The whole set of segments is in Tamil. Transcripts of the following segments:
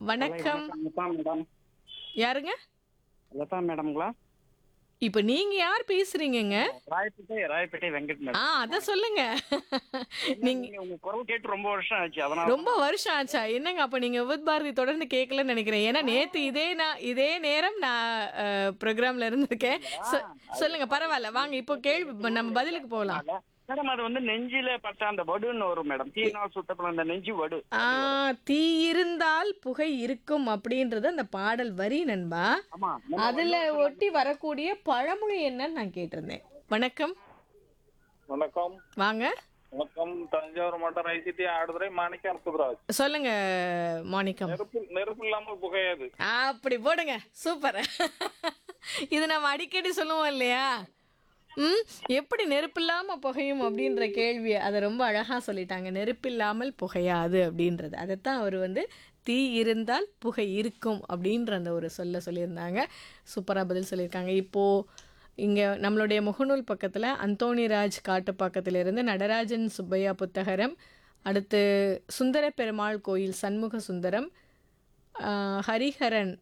வணக்கம் லதா மேடம் யாருங்க லதா மேடம்ங்களா இப்போ நீங்க யார் பேசுறீங்கங்க ராயப்பேட்டை ராயப்பேட்டை வெங்கட் ஆ மேடம் அத சொல்லுங்க நீங்க நீங்க உங்க குரல் கேட்டு ரொம்ப வருஷம் ஆச்சு அதனால ரொம்ப வருஷம் ஆச்சா என்னங்க அப்ப நீங்க வித் பாரதி தொடர்ந்து கேட்கலன்னு நினைக்கிறேன் ஏன்னா நேத்து இதே நான் இதே நேரம் நான் ப்ரோக்ராம்ல இருந்திருக்கேன் சொ- சொல்லுங்க பரவாயில்ல வாங்க இப்போ கேள்வி நம்ம பதிலுக்கு போகலாம் மேடம் அது வந்து நெஞ்சில பட்ட அந்த வடுன்னு வரும் மேடம் தீனா சுத்தப்பட அந்த நெஞ்சு வடு ஆ தீ இருந்தால் புகை இருக்கும் அப்படின்றது அந்த பாடல் வரி நண்பா ஆமா அதுல ஒட்டி வரக்கூடிய பழமொழி என்னன்னு நான் கேட்டிருந்தேன் வணக்கம் வணக்கம் வாங்க வணக்கம் தஞ்சாவூர் மாவட்டம் ஐசிடி ஆடுதுறை மாணிக்கம் சுப்ராஜ் சொல்லுங்க மாணிக்கம் நெருப்பு நெருப்பு இல்லாமல் புகையாது அப்படி போடுங்க சூப்பர் இது நம்ம அடிக்கடி சொல்லுவோம் இல்லையா ம் எப்படி நெருப்பில்லாம புகையும் அப்படின்ற கேள்வி அதை ரொம்ப அழகா சொல்லிட்டாங்க நெருப்பில்லாமல் புகையாது அப்படின்றது அதைத்தான் அவர் வந்து தீ இருந்தால் புகை இருக்கும் அப்படின்ற அந்த ஒரு சொல்ல சொல்லியிருந்தாங்க சூப்பராக பதில் சொல்லியிருக்காங்க இப்போது இங்கே நம்மளுடைய முகநூல் பக்கத்தில் அந்தோணிராஜ் காட்டு பக்கத்திலிருந்து நடராஜன் சுப்பையா புத்தகரம் அடுத்து சுந்தர பெருமாள் கோயில் சண்முக சுந்தரம் ஆஹ் ஹரிஹரன்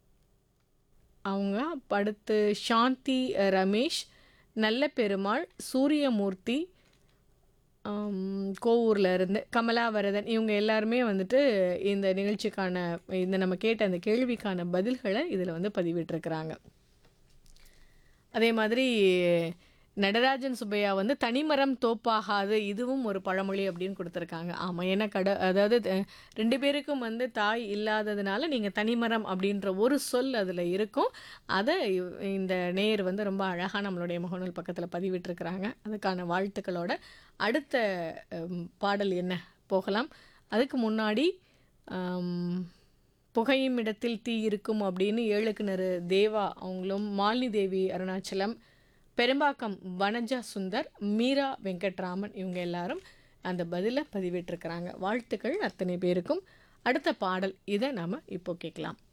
அவங்க அடுத்து சாந்தி அஹ், ரமேஷ் நல்ல பெருமாள் சூரியமூர்த்தி ஆம், கோவூர்ல இருந்து கமலாவரதன் இவங்க எல்லாருமே வந்துட்டு இந்த நிகழ்ச்சிக்கான இந்த நம்ம கேட்ட அந்த கேள்விக்கான பதில்களை இதில் வந்து பதிவிட்டிருக்கிறாங்க அதே மாதிரி நடராஜன் சுப்பையா வந்து தனிமரம் தோப்பாகாது இதுவும் ஒரு பழமொழி அப்படின்னு கொடுத்துருக்காங்க ஆமாம் ஏன்னா கட அதாவது அஹ், ரெண்டு பேருக்கும் வந்து தாய் இல்லாததுனால நீங்கள் தனிமரம் அப்படின்ற ஒரு சொல் அதில் இருக்கும் அதை இவ்- இந்த நேயர் வந்து ரொம்ப அழகாக நம்மளுடைய முகநூல் பக்கத்தில் பதிவிட்டிருக்கிறாங்க அதுக்கான வாழ்த்துக்களோட அடுத்த அம், பாடல் என்ன போகலாம் அதுக்கு முன்னாடி ஆம், புகையும் இடத்தில் தீ இருக்கும் அப்படின்னு ஏழு கிணறு தேவா அவங்களும் மாலினி தேவி அருணாச்சலம் பெரும்பாக்கம் வனஜா சுந்தர் மீரா வெங்கட்ராமன் இவங்க எல்லாரும் அந்த பதிலை பதிவிட்டிருக்கிறாங்க வாழ்த்துக்கள் அத்தனை பேருக்கும் அடுத்த பாடல் இதை நாம் இப்போ கேட்கலாம்